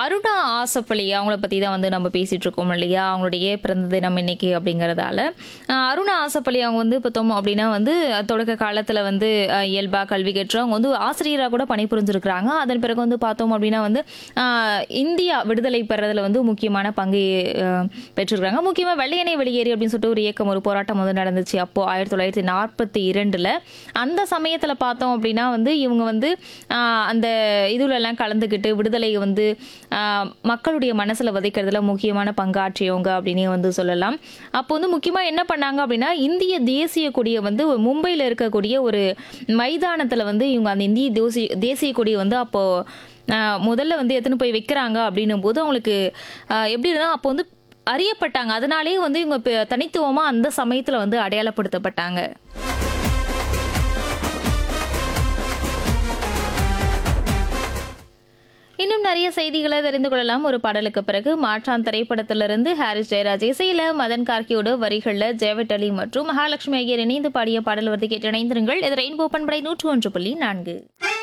அருணா ஆசப்பள்ளி அவங்கள பற்றி தான் வந்து நம்ம பேசிகிட்டு இருக்கோம் இல்லையா அவங்களுடைய பிறந்த தினம் இன்னைக்கு அப்படிங்கிறதால அஹ், அருணா ஆசப்பள்ளி அவங்க வந்து பார்த்தோம் அப்படின்னா வந்து அஹ், தொடக்க காலத்தில் வந்து அஹ், இயல்பா கல்வி கற்று அவங்க வந்து ஆசிரியராக கூட பணிபுரிஞ்சிருக்கிறாங்க அதன் பிறகு வந்து பார்த்தோம் அப்படின்னா வந்து அஹ், இந்தியா விடுதலை பெறதுல வந்து முக்கியமான பங்கு அஹ், பெற்றிருக்காங்க முக்கியமாக வெள்ளையனை வெளியேறி அப்படின்னு சொல்லிட்டு ஒரு இயக்கம் ஒரு போராட்டம் வந்து நடந்துச்சு அப்போ ஆயிரத்தி தொள்ளாயிரத்தி நாற்பத்தி இரண்டில் அந்த சமயத்தில் பார்த்தோம் அப்படின்னா வந்து இவங்க வந்து ஆஹ், அந்த இதுல எல்லாம் கலந்துக்கிட்டு விடுதலையை வந்து ஆஹ், மக்களுடைய மனசில் விதைக்கிறதுல முக்கியமான பங்காற்றியவங்க அப்படின்னே வந்து சொல்லலாம் அப்போ வந்து முக்கியமாக என்ன பண்ணாங்க அப்படின்னா இந்திய தேசிய கொடியை வந்து மும்பையில் இருக்கக்கூடிய ஒரு மைதானத்தில் வந்து இவங்க அந்த இந்திய தேசிய தேசிய கொடியை வந்து அப்போது ஆஹ் முதல்ல வந்து எத்தனை போய் வைக்கிறாங்க அப்படின்னும் போது அவங்களுக்கு ஆஹ் எப்படி இருந்தால் அப்போ வந்து அறியப்பட்டாங்க அதனாலேயே வந்து இவங்க பெ- தனித்துவமா அந்த சமயத்துல வந்து அடையாளப்படுத்தப்பட்டாங்க இன்னும் நிறைய செய்திகளை தெரிந்து கொள்ளலாம் ஒரு பாடலுக்கு பிறகு மாற்றான் திரைப்படத்திலிருந்து ஹாரிஸ் ஜெயராஜ் இசையில மதன் கார்கியோட வரிகள்ல ஜெயவட் அலி மற்றும் மகாலட்சுமி ஐயர் இணைந்து பாடிய பாடல் வந்து கேட்டு இணைந்திருங்கள் இது ரெயின்போ பண்படை நூற்று ஒன்று புள்ளி நான்கு